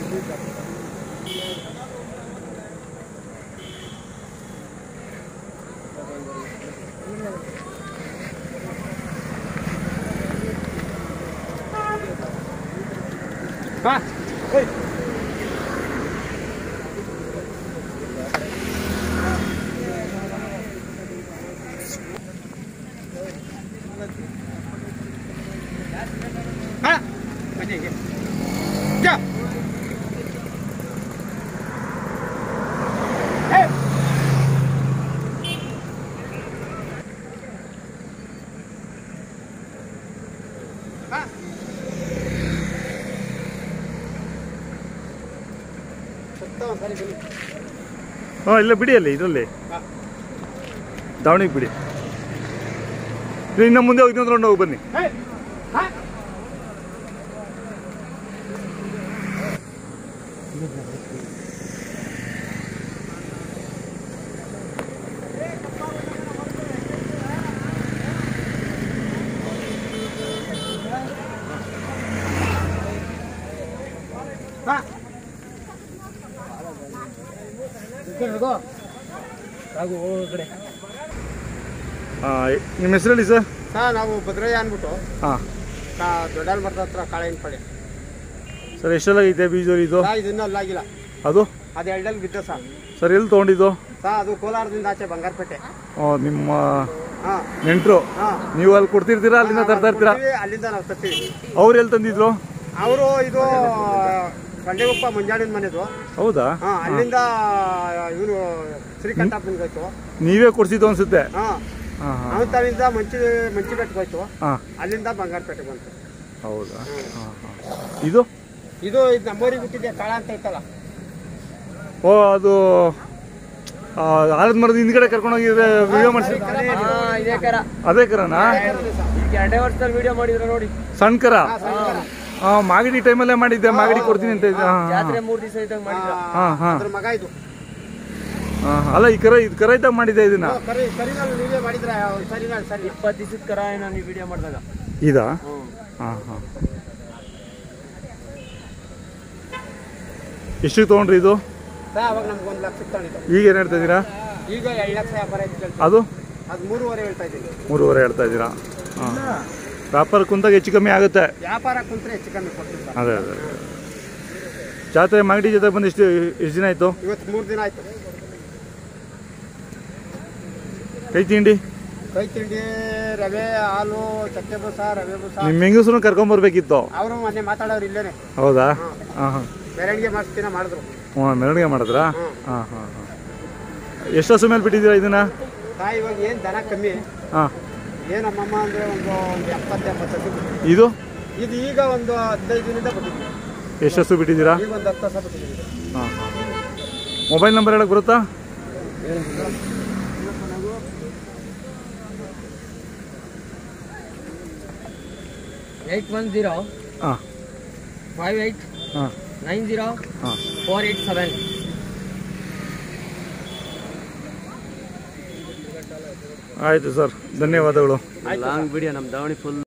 ಬಾ ಏಯ್. ಹಾ, ಬನ್ನಿ ಹೀಗೆ. ಜಾ. ಏಯ್. ಹಾ. ಸುತ್ತ ಒಂದ್ಸರಿ ಬನ್ನಿ. ಹಾಂ ಇಲ್ಲ ಬಿಡಿ ಅಲ್ಲಿ ಇದರಲ್ಲಿ ಹಾ. ದಾವಣಿಗೆ ಬಿಡಿ ನೀವು ಇನ್ನು ಮುಂದೆ ಹೋಗಿ ಇನ್ನೊಂದು ರೌಂಡ್ ಹೋಗಿ ಬನ್ನಿ ಏಯ್. ಹಾ. ಹಾ. ಈ ಕಡೆ ಹೋಗು. ರಾಘು, ಹೋಗು ಈ ಕಡೆ. ಹಾಂ ನಿಮ್ಮ ಹೆಸರಲ್ಲಿ ಸರ್ ಸಾ ನಾವು ಭದ್ರಯ್ಯ ಅಂದ್ಬಿಟ್ಟು ಹಾಂ ಕಾ ದೊಡ್ಡಲ್ ಮರದ ಹತ್ರ ಕಾಳಿನ ಪಡೆ ಸರ್ ಎಷ್ಟೆಲ್ಲ ಐತೆ ಬೀಜ ಇದು ಸಾ ಇದು ಇನ್ನೂ ಅಲ್ಲಾಗಿಲ್ಲ ಅದು ಅದು ಎರಡಲ್ಲಿ ಬಿದ್ದ ಸಾ ಸರ್ ಎಲ್ಲಿ ತೊಗೊಂಡಿದ್ದು ಸಾ ಅದು ಕೋಲಾರದಿಂದ ಆಚೆ ಬಂಗಾರಪೇಟೆ ಓ, ನಿಮ್ಮ ಹಾ ನೆಂಟರು ಹಾ ನೀವು ಅಲ್ಲಿ ಕೊಡ್ತಿರ್ತೀರಾ ಅಲ್ಲಿಂದ ತರ್ತಾ ಇರ್ತೀರಾ ಕೊಡ್ತೀವಿ, ಅಲ್ಲಿಂದ ನಾವು ತರ್ತೀವಿ ಅವ್ರು ಎಲ್ಲಿ ತಂದಿದ್ರು ಅವರು ಇದು ಸಂಡೆಗುಪ್ಪ ಮುಂಜಾನಿನ ಮನೆದು ಹೌದಾ ಹಾ ಅಲ್ಲಿಂದ ಇವನು ಶ್ರೀಕಂಠಪ್ಪನಿಗೆ ಹೋಯ್ತು ನೀವೇ ಕೊಡ್ಸಿದ್ದು ಅನ್ಸುತ್ತೆ ಹಾ ಹಾಂ ಹಾಂ ಅವನ ತವಿಂದ ಮಂಚಿ ಮಂಚಿ ಬೆಟ್ಟಕ್ಕೆ ಹೋಯ್ತು ಹಾಂ ಅಲ್ಲಿಂದ ಬಂಗಾರಪೇಟೆಗೆ ಬಂತು ಹೌದಾ ಹಾಂ ಹಾಂ ಇದು ಇದು ಇದು ನಮ್ಮೂರಿಗೆ ಹುಟ್ಟಿದೆ ಕಾಳ ಅಂತ ಐತಲ್ಲ ಓ ಅದು ಆ, ಆಲದ ಮರದ ಹಿಂದ್ಗಡೆ ಕರ್ಕೊಂಡು ಹೋಗಿದ್ರೆ ವಿಡಿಯೋ ಮಾಡಿಸಿ ಇದೇ ಕರ ಅದೇ ಕರನಾ ಈಗ ಎರಡೇ ವರ್ಷದಲ್ಲಿ ವಿಡಿಯೋ ಮಾಡಿದ್ರ ನೋಡಿ ಸಣ್ಣ ಕರ ಹಾ, ಸಣ್ಣ ಕರ. ಆ, ಮಾಗಡಿ ಟೈಮಲ್ಲೇ ಮಾಡಿದ್ದೆ ಮಾಗಡಿ ಕೊಡ್ತೀನಿ ಅಂತ ಇದ್ದೆ ಹಾಂ ಜಾತ್ರೆ ಮೂರ್ ದಿವಸ ಇದ್ದಂಗ ಮಾಡಿದ್ರ ಹಾಂ ಹಾಂ ಅದ್ರ ಮಗ ಇದು ಹಾಂ ಅಲ್ಲ ಈ ಕರ ಇದು ಕರ ಇದ್ದಾಗ ಮಾಡಿದ್ದೆ ಇದನ್ನ ಓ, ಕರಿ ಕರಿನಲ್ಲಿ ನೀವೇ ಮಾಡಿದ್ರೆ ಸರಿ ಸರಿ ಇಪ್ಪತ್ತು ದಿವಸದ ಕರ ಏನೋ ನೀವು ವಿಡಿಯೋ ಮಾಡಿದಾಗ ಇದಾ ಹ್ಮ್ ಹಾಂ ಹಾಂ ಎಷ್ಟಿಗೆ ತೊಗೊಂಡ್ರಿ ಇದು ಸಾ ಅವಾಗ ನಮ್ಗೆ ಒಂದು ಲಕ್ಷ ತಗೊಂಡಿದ್ದು ಈಗ ಏನು ಹೇಳ್ತಾ ಇದ್ದೀರಾ ಈಗ ಎರಡು ಲಕ್ಷ ವ್ಯಾಪಾರ ಆಯ್ತು ಕೇಳ್ತೀನಿ. ಅದು ಅದು ಮೂರುವರೆ ಹೇಳ್ತಾ ಇದ್ದೀನಿ ಮೂರುವರೆ ಹೇಳ್ತಾ ಇದ್ದೀರಾ ಹಾಂ ವ್ಯಾಪಾರ ಕುಂತಾಗ ಹೆಚ್ಚು ಕಮ್ಮಿ ಆಗುತ್ತೆ ವ್ಯಾಪಾರ ಕುಂತ್ರೆ ಹೆಚ್ಚು ಕಮ್ಮಿ ಕೊಡ್ತೀನಿ ಸರ್ ಅದೇ ಅದೇ ಜಾತ್ರೆ ಮಾಗಡಿ ಜೊತೆ ಬಂದು ಎಷ್ಟು ಎಷ್ಟು ದಿನ ಆಯಿತು ಇವತ್ತು ಮೂರು ದಿನ ಆಯ್ತು ಕೈ ತಿಂಡಿ ಕೈ ತಿಂಡಿ ರವೆ ಹಾಲು ಚಕ್ಕೆ ಬೂಸ ರವೆ ಬೂಸ ನಿಮ್ಮ ಹೆಂಗಸ್ರನ್ನ ಕರ್ಕೊಂಬರ್ಬೇಕಿತ್ತು ಅವರು ಮೊನ್ನೆ ಮಾತಾಡೋರು ಇಲ್ಲೇನೆ ಹೌದಾ ಹಾಂ ಹಾಂ ಮೆರವಣಿಗೆ ಮಾಡಿಸ್ತೀನ ಮಾಡಿದ್ರು ಹ್ಞೂ ಮೆರವಣಿಗೆ ಮಾಡಿದ್ರಾ ಹ್ಮ್. ಹಾಂ ಹಾಂ ಹಾಂ ಎಷ್ಟು ಹಸು ಮೇಲೆ ಬಿಟ್ಟಿದ್ದೀರಾ ಇದನ್ನ ತಾಯಿ ಇವಾಗ ಏನು ದನ ಕಮ್ಮಿ ಹಾಂ ಏನಮ್ಮಮ್ಮ ಅಂದರೆ ಒಂದು ಒಂದು ಎಪ್ಪತ್ತು ಎಂಬತ್ತು ಹಸು ಬಿಟ್ಟಿದೆ. ಇದು ಇದು ಈಗ ಒಂದು ಹದಿನೈದು ದಿನದಿಂದ ಬಿಟ್ಟಿದ್ವಿ ಎಷ್ಟು ಹಸು ಬಿಟ್ಟಿದ್ದೀರಾ ಈಗ ಒಂದು ಹತ್ತು ಹಸ ಬಿಟ್ಟಿದ್ದೀವಿ ಹಾಂ ಹಾಂ ಮೊಬೈಲ್ ನಂಬರ್ ಹೇಳಕ್ಕೆ ಬರುತ್ತಾ ಏಯ್ಟ್ ಒನ್ ಜೀರೋ ಹಾಂ ಫೈವ್ ಏಯ್ಟ್ ಹಾಂ ನೈನ್ ಜೀರೋ ಹಾಂ ಫೋರ್ ಏಯ್ಟ್ ಸೆವೆನ್ ಆಯಿತು ಸರ್ ಧನ್ಯವಾದಗಳು ಲಾಂಗ್ ವಿಡಿಯೋ ನಮ್ಮ ದಾವಣಿ ಫುಲ್